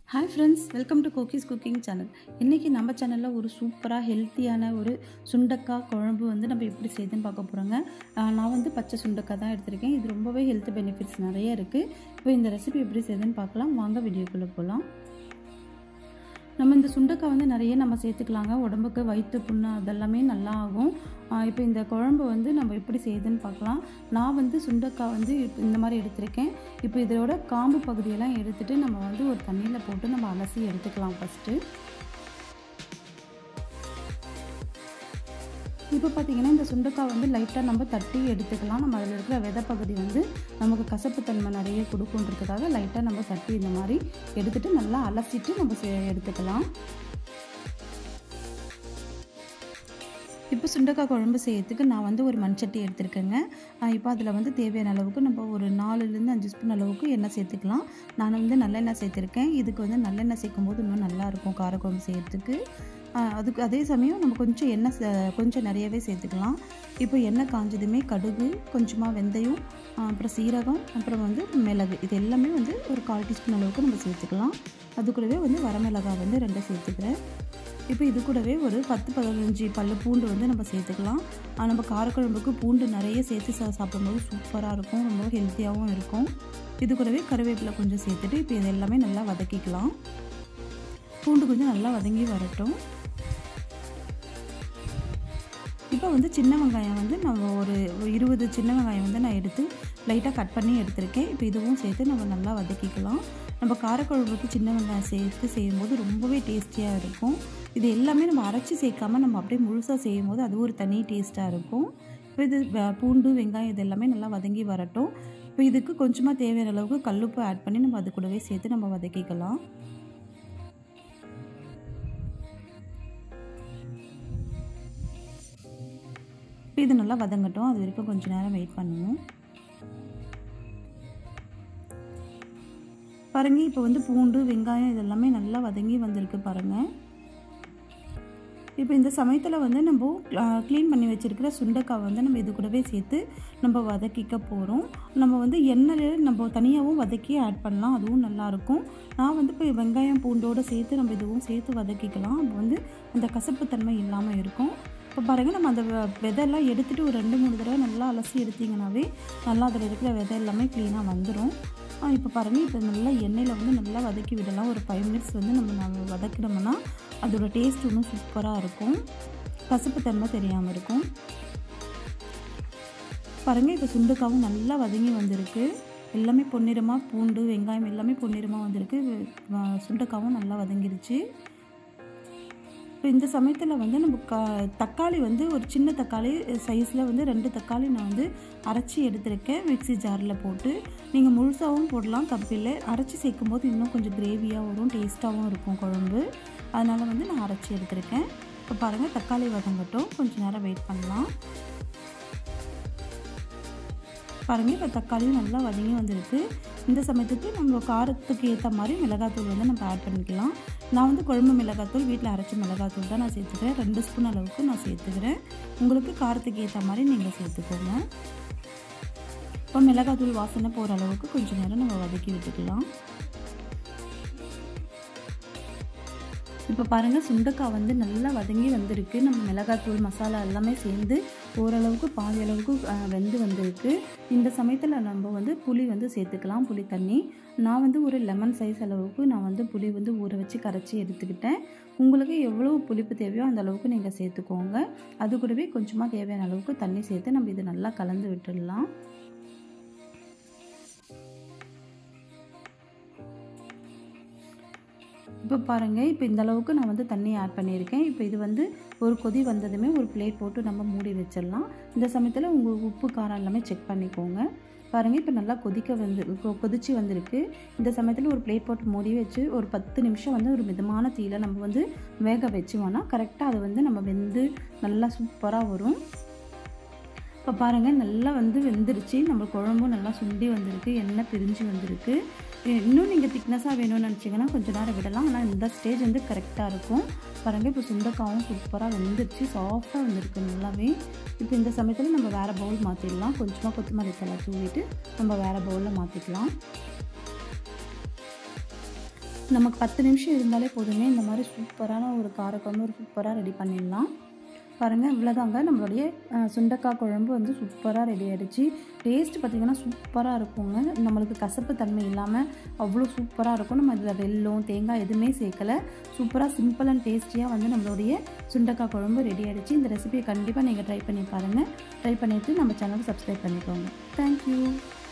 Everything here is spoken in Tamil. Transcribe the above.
ஹாய் ஃப்ரெண்ட்ஸ் வெல்கம் டு கோகிஸ் குக்கிங் சேனல் இன்றைக்கி நம்ம சேனலில் ஒரு சூப்பராக ஹெல்த்தியான ஒரு சுண்டக்காய் குழம்பு வந்து நம்ம எப்படி செய்யுதுன்னு பார்க்க போகிறோங்க நான் வந்து பச்சை சுண்டக்காய் தான் எடுத்திருக்கேன் இது ரொம்பவே ஹெல்த் பெனிஃபிட்ஸ் நிறைய இருக்குது இப்போ இந்த ரெசிபி எப்படி செய்யுதுன்னு பார்க்கலாம் வாங்க வீடியோக்குள்ளே போகலாம் நம்ம இந்த சுண்டக்காய் வந்து நிறைய நம்ம சேர்த்துக்கலாங்க உடம்புக்கு வயிற்று புண்ணு அதெல்லாமே நல்லா ஆகும் இப்போ இந்த குழம்பு வந்து நம்ம எப்படி செய்யுதுன்னு பார்க்கலாம் நான் வந்து சுண்டக்காய் வந்து இந்த மாதிரி எடுத்திருக்கேன் இப்போ இதோட காம்பு பகுதியெல்லாம் எடுத்துகிட்டு நம்ம வந்து ஒரு தண்ணியில் போட்டு நம்ம அலசி எடுத்துக்கலாம் ஃபஸ்ட்டு இப்போ பார்த்தீங்கன்னா இந்த சுண்டக்காய் வந்து லைட்டாக நம்ம தட்டி எடுத்துக்கலாம் நம்ம அதில் இருக்கிற விதை பகுதி வந்து நமக்கு கசப்புத்தன்மை நிறைய கொடுக்குன்றதுக்காக லைட்டாக நம்ம தட்டி இந்த மாதிரி எடுத்துகிட்டு நல்லா அலசிட்டு நம்ம எடுத்துக்கலாம் இப்போ சுண்டக்காய் குழம்பு செய்யறதுக்கு நான் வந்து ஒரு மண்சட்டி எடுத்திருக்கேங்க இப்போ அதில் வந்து தேவையான அளவுக்கு நம்ம ஒரு நாலுலேருந்து அஞ்சு ஸ்பூன் அளவுக்கு எண்ணெய் சேர்த்துக்கலாம் நான் வந்து நல்லெண்ணெய் சேர்த்துருக்கேன் இதுக்கு வந்து நல்லெண்ணெய் சேர்க்கும் போது இன்னும் நல்லாயிருக்கும் காரக்குழம்பு செய்யறதுக்கு அதுக்கு அதே சமயம் நம்ம கொஞ்சம் எண்ணெய் கொஞ்சம் நிறையவே சேர்த்துக்கலாம் இப்போ எண்ணெய் காஞ்சதுமே கடுகு கொஞ்சமாக வெந்தயம் அப்புறம் சீரகம் அப்புறம் வந்து மிளகு இது எல்லாமே வந்து ஒரு கால் டீஸ்பூன் அளவுக்கு நம்ம சேர்த்துக்கலாம் அது கூடவே வந்து வரமிளகாய் வந்து ரெண்டை சேர்த்துக்கிறேன் இப்போ இது கூடவே ஒரு பத்து பதினஞ்சு பல்லு பூண்டு வந்து நம்ம சேர்த்துக்கலாம் நம்ம காரக்குழம்புக்கு பூண்டு நிறைய சேர்த்து சா சாப்பிடும்போது சூப்பராக இருக்கும் ரொம்ப ஹெல்த்தியாகவும் இருக்கும் இது கூடவே கருவேப்பிலை கொஞ்சம் சேர்த்துட்டு இப்போ இது எல்லாமே நல்லா வதக்கிக்கலாம் பூண்டு கொஞ்சம் நல்லா வதங்கி வரட்டும் இப்போ வந்து சின்ன வெங்காயம் வந்து நம்ம ஒரு இருபது சின்ன வெங்காயம் வந்து நான் எடுத்து லைட்டாக கட் பண்ணி எடுத்திருக்கேன் இப்போ இதுவும் சேர்த்து நம்ம நல்லா வதக்கிக்கலாம் நம்ம காரக்குழம்புக்கு சின்ன வெங்காயம் சேர்த்து செய்யும்போது ரொம்பவே டேஸ்டியாக இருக்கும் இது எல்லாமே நம்ம அரைச்சி சேர்க்காம நம்ம அப்படியே முழுசாக செய்யும் போது அது ஒரு தனி டேஸ்ட்டாக இருக்கும் இப்போ இது பூண்டு வெங்காயம் இது எல்லாமே நல்லா வதங்கி வரட்டும் இப்போ இதுக்கு கொஞ்சமாக தேவையான அளவுக்கு கல்லுப்பு ஆட் பண்ணி நம்ம அது கூடவே சேர்த்து நம்ம வதக்கிக்கலாம் இப்போ இது நல்லா வதங்கட்டும் அது வரைக்கும் கொஞ்சம் நேரம் வெயிட் பண்ணுவோம் பாருங்கள் இப்போ வந்து பூண்டு வெங்காயம் இதெல்லாமே நல்லா வதங்கி வந்திருக்கு பாருங்கள் இப்போ இந்த சமயத்தில் வந்து நம்ம க்ளீன் பண்ணி வச்சுருக்கிற சுண்டைக்காய் வந்து நம்ம இது கூடவே சேர்த்து நம்ம வதக்கிக்க போகிறோம் நம்ம வந்து எண்ணெயில் நம்ம தனியாகவும் வதக்கி ஆட் பண்ணலாம் அதுவும் நல்லாயிருக்கும் நான் வந்து இப்போ வெங்காயம் பூண்டோடு சேர்த்து நம்ம இதுவும் சேர்த்து வதக்கிக்கலாம் அப்போ வந்து அந்த கசப்புத்தன்மை இல்லாமல் இருக்கும் இப்போ பாருங்கள் நம்ம அந்த விதையெல்லாம் எடுத்துகிட்டு ஒரு ரெண்டு மூணு தடவை நல்லா அலசி எடுத்திங்கனாவே நல்லா அதில் இருக்கிற விதை எல்லாமே க்ளீனாக வந்துடும் இப்போ பாருங்கள் இப்போ நல்லா எண்ணெயில் வந்து நல்லா வதக்கி விடலாம் ஒரு ஃபைவ் மினிட்ஸ் வந்து நம்ம நம்ம வதக்கினோம்னா அதோட டேஸ்ட் இன்னும் சூப்பராக இருக்கும் கசப்பு தன்மை தெரியாமல் இருக்கும் பாருங்கள் இப்போ சுண்டுக்காவும் நல்லா வதங்கி வந்திருக்கு எல்லாமே பொன்னிறமாக பூண்டு வெங்காயம் எல்லாமே பொன்னிறமாக வந்திருக்கு சுண்டக்காவும் நல்லா வதங்கிருச்சு இப்போ இந்த சமயத்தில் வந்து நம்ம க தக்காளி வந்து ஒரு சின்ன தக்காளி சைஸில் வந்து ரெண்டு தக்காளி நான் வந்து அரைச்சி எடுத்திருக்கேன் மிக்சி ஜாரில் போட்டு நீங்கள் முழுசாகவும் போடலாம் தப்பில்லை அரைச்சி சேர்க்கும் போது இன்னும் கொஞ்சம் கிரேவியாக வரும் டேஸ்ட்டாகவும் இருக்கும் குழம்பு அதனால் வந்து நான் அரைச்சி எடுத்திருக்கேன் இப்போ பாருங்கள் தக்காளி வதங்கட்டும் கொஞ்சம் நேரம் வெயிட் பண்ணலாம் பாருங்கள் இப்போ தக்காளியும் நல்லா வதங்கி வந்திருக்கு இந்த சமயத்துக்கு நம்ம காரத்துக்கு ஏற்ற மாதிரி மிளகாத்தூள் வந்து நம்ம ஆட் பண்ணிக்கலாம் நான் வந்து குழம்பு மிளகாத்தூள் வீட்டில் அரைச்ச மிளகாத்தூள் தான் நான் சேர்த்துக்கிறேன் ரெண்டு ஸ்பூன் அளவுக்கு நான் சேர்த்துக்கிறேன் உங்களுக்கு காரத்துக்கு ஏற்ற மாதிரி நீங்கள் சேர்த்துக்கோங்க இப்போ மிளகாத்தூள் வாசனை போகிற அளவுக்கு கொஞ்சம் நேரம் நம்ம வதக்கி விட்டுக்கலாம் இப்போ பாருங்கள் சுண்டக்காய் வந்து நல்லா வதங்கி வந்திருக்கு நம்ம மிளகாத்தூள் மசாலா எல்லாமே சேர்ந்து ஓரளவுக்கு பாதி அளவுக்கு வெந்து வந்திருக்கு இந்த சமயத்தில் நம்ம வந்து புளி வந்து சேர்த்துக்கலாம் புளி தண்ணி நான் வந்து ஒரு லெமன் சைஸ் அளவுக்கு நான் வந்து புளி வந்து ஊற வச்சு கரைச்சி எடுத்துக்கிட்டேன் உங்களுக்கு எவ்வளோ புளிப்பு தேவையோ அந்த அளவுக்கு நீங்கள் சேர்த்துக்கோங்க அது கூடவே கொஞ்சமாக தேவையான அளவுக்கு தண்ணி சேர்த்து நம்ம இது நல்லா கலந்து விட்டுடலாம் இப்போ பாருங்கள் இப்போ இந்த அளவுக்கு நான் வந்து தண்ணி ஆட் பண்ணியிருக்கேன் இப்போ இது வந்து ஒரு கொதி வந்ததுமே ஒரு பிளேட் போட்டு நம்ம மூடி வச்சிடலாம் இந்த சமயத்தில் உங்களுக்கு உப்பு காரம் எல்லாமே செக் பண்ணிக்கோங்க பாருங்கள் இப்போ நல்லா கொதிக்க வந்து கொதிச்சு வந்திருக்கு இந்த சமயத்தில் ஒரு பிளேட் போட்டு மூடி வச்சு ஒரு பத்து நிமிஷம் வந்து ஒரு மிதமான தீயில் நம்ம வந்து வேக வச்சுவோன்னா கரெக்டாக அது வந்து நம்ம வெந்து நல்லா சூப்பராக வரும் இப்போ பாருங்கள் நல்லா வந்து வெந்துருச்சு நம்ம குழம்பும் நல்லா சுண்டி வந்திருக்கு எண்ணெய் பிரிஞ்சு வந்திருக்கு இன்னும் நீங்கள் திக்னஸாக வேணும்னு நினச்சிங்கன்னா கொஞ்சம் நேரம் விடலாம் ஆனால் இந்த ஸ்டேஜ் வந்து கரெக்டாக இருக்கும் பாருங்கள் இப்போ சுண்டக்காவும் சூப்பராக வெந்துருச்சு சாஃப்டாக வந்திருக்கு நல்லாவே இப்போ இந்த சமயத்தில் நம்ம வேறு பவுல் மாற்றிடலாம் கொஞ்சமாக கொத்தமல்லி தலை தூவிட்டு நம்ம வேறு பவுலில் மாற்றிக்கலாம் நமக்கு பத்து நிமிஷம் இருந்தாலே போதுமே இந்த மாதிரி சூப்பரான ஒரு காரக்குழம்பு ஒரு சூப்பராக ரெடி பண்ணிடலாம் பாருங்கள் இவ்வளோதாங்க நம்மளுடைய அஹ், சுண்டக்காய் குழம்பு வந்து சூப்பராக ரெடி ஆயிடுச்சு டேஸ்ட் பார்த்திங்கன்னா சூப்பராக இருக்குங்க நம்மளுக்கு கசப்பு தன்மை இல்லாமல் அவ்வளோ சூப்பராக இருக்கும் நம்ம இதில் வெல்லம் தேங்காய் எதுவுமே சேர்க்கலை சூப்பராக சிம்பிள் அண்ட் டேஸ்டியாக வந்து நம்மளுடைய சுண்டக்காய் குழம்பு ரெடி ஆயிடுச்சு இந்த ரெசிபியை கண்டிப்பாக நீங்கள் ட்ரை பண்ணி பாருங்கள் ட்ரை பண்ணிவிட்டு நம்ம சேனலுக்கு சப்ஸ்கிரைப் பண்ணிக்கோங்க தேங்க்யூ